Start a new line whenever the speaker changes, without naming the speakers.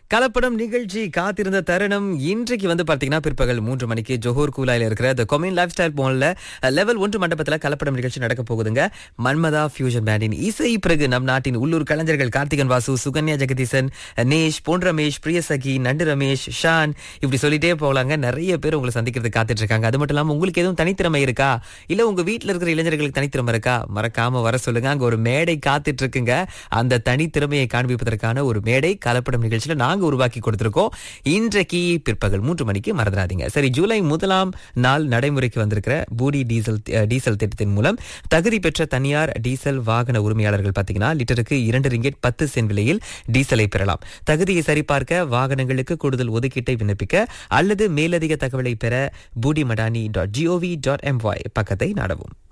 கலப்படம் நிகழ்ச்சி காத்திருந்த தருணம் இன்றைக்கு வந்து பாத்தீங்கன்னா பிற்பகல் மூன்று மணிக்கு ஜோஹர் கூலாயில இருக்கிற த கொமின் லைஃப் ஸ்டைல் போன்ல லெவல் ஒன்று மண்டபத்துல கலப்படம் நிகழ்ச்சி நடக்க போகுதுங்க மன்மதா ஃபியூஷன் பேண்டின் இசை பிறகு நம் நாட்டின் உள்ளூர் கலைஞர்கள் கார்த்திகன் வாசு சுகன்யா ஜெகதீசன் நேஷ் பொன் ரமேஷ் பிரியசகி நண்டு ரமேஷ் ஷான் இப்படி சொல்லிட்டே போகலாங்க நிறைய பேர் உங்களை சந்திக்கிறதுக்கு காத்துட்டு இருக்காங்க அது மட்டும் இல்லாம உங்களுக்கு எதுவும் தனித்திறமை இருக்கா இல்ல உங்க வீட்ல இருக்கிற இளைஞர்களுக்கு தனித்திறமை இருக்கா மறக்காம வர சொல்லுங்க அங்க ஒரு மேடை காத்துட்டு இருக்குங்க அந்த தனித்திறமையை காண்பிப்பதற்கான ஒரு மேடை கலப்படம் நிகழ்ச்சியில நாங்க உருவாக்கி கொடுத்திருக்கோம் இன்றைக்கு பிற்பகல் மூன்று மணிக்கு மறந்துடாதீங்க சரி ஜூலை முதலாம் நாள் நடைமுறைக்கு வந்திருக்கிற பூடி டீசல் அஹ், டீசல் திட்டத்தின் மூலம் தகுதி பெற்ற தனியார் டீசல் வாகன உரிமையாளர்கள் பார்த்தீங்கன்னா லிட்டருக்கு இரண்டு ரிங்கெட் பத்து சென்ட் விலையில் டீசலை பெறலாம் தகுதியை சரிபார்க்க வாகனங்களுக்கு கூடுதல் ஒதுக்கீட்டை விண்ணப்பிக்க அல்லது மேலதிக தகவலை பெற பூடி மடானி டாட் ஜிஓவி டாட் எம்ஒய் பக்கத்தை நாடவும்